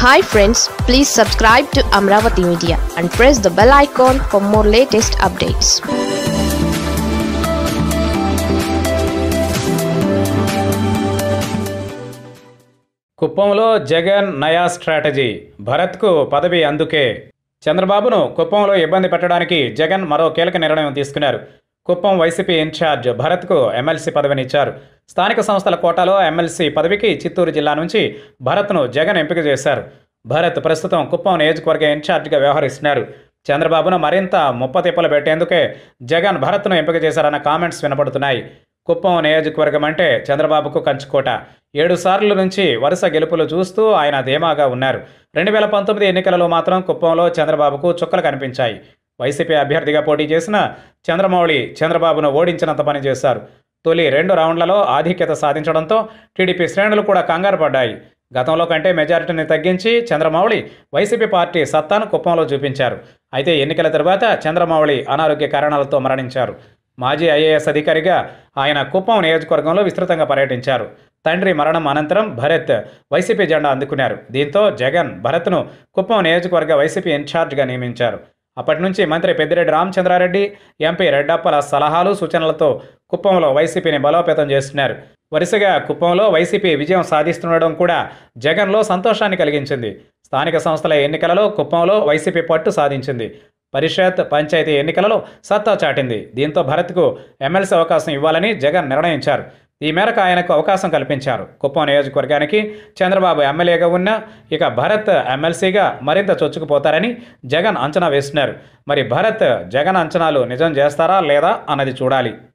hi friends please subscribe to Amaravati media and press the bell icon for more latest updates కుప్పంలో జగన్ నయా strategy భరత్కు పదవి అందుకే చంద్రబాబును కుప్పంలో ఇబ్బంది పెట్టడానికి జగన్ మరో కీలక నిర్ణయం తీసుకున్నారు కుప్పం వైసీపీ ఇన్ఛార్జ్ భరత్కు ఎమ్మెల్సీ పదవినిచ్చారు స్థానిక సంస్థల కోటాలో ఎమ్మెల్సీ పదవికి చిత్తూరు జిల్లా నుంచి భరత్ను జగన్ ఎంపిక చేశారు భరత్ ప్రస్తుతం కుప్పం నియోజకవర్గ ఇన్ఛార్జిగా వ్యవహరిస్తున్నారు చంద్రబాబును మరింత ముప్పతిప్పలు పెట్టేందుకే జగన్ భరత్ను ఎంపిక చేశారన్న కామెంట్స్ వినపడుతున్నాయి కుప్పం నియోజకవర్గం అంటే చంద్రబాబుకు కంచుకోట ఏడు సార్లు నుంచి వరుస గెలుపులు చూస్తూ ఆయన ధీమాగా ఉన్నారు రెండు వేల పంతొమ్మిది ఎన్నికలలో మాత్రం కుప్పంలో చంద్రబాబుకు చుక్కలు కనిపించాయి వైసీపీ అభ్యర్థిగా పోటీ చేసిన చంద్రమౌళి చంద్రబాబును ఓడించినంత పని చేశారు తొలి రెండు రౌండ్లలో ఆధిక్యత సాధించడంతో టీడీపీ శ్రేణులు కూడా కంగారు పడ్డాయి గతంలో కంటే మెజారిటీని తగ్గించి చంద్రమౌళి వైసీపీ పార్టీ సత్తాను కుప్పంలో చూపించారు అయితే ఎన్నికల తర్వాత చంద్రమౌళి అనారోగ్య కారణాలతో మరణించారు మాజీ ఐఏఎస్ అధికారిగా ఆయన కుప్పం నియోజకవర్గంలో విస్తృతంగా పర్యటించారు తండ్రి మరణం అనంతరం భరత్ వైసీపీ జెండా అందుకున్నారు దీంతో జగన్ భరత్ను కుప్పం నియోజకవర్గ వైసీపీ ఇన్ఛార్జ్గా నియమించారు అప్పటి నుంచి మంత్రి పెద్దిరెడ్డి రామచంద్రారెడ్డి ఎంపీ రెడ్డప్పల సలహాలు సూచనలతో కుప్పంలో వైసీపీని బలోపేతం చేస్తున్నారు వరుసగా కుప్పంలో వైసీపీ విజయం సాధిస్తుండడం కూడా జగన్లో సంతోషాన్ని కలిగించింది స్థానిక సంస్థల ఎన్నికలలో కుప్పంలో వైసీపీ పట్టు సాధించింది పరిషత్ పంచాయతీ ఎన్నికలలో సత్తా చాటింది దీంతో భరత్కు ఎమ్మెల్సీ అవకాశం ఇవ్వాలని జగన్ నిర్ణయించారు ఈ మేరకు ఆయనకు అవకాశం కల్పించారు కుప్పం నియోజకవర్గానికి చంద్రబాబు ఎమ్మెల్యేగా ఉన్న ఇక భరత్ ఎమ్మెల్సీగా మరింత చొచ్చుకుపోతారని జగన్ అంచనా వేస్తున్నారు మరి భరత్ జగన్ అంచనాలు నిజం చేస్తారా లేదా అన్నది చూడాలి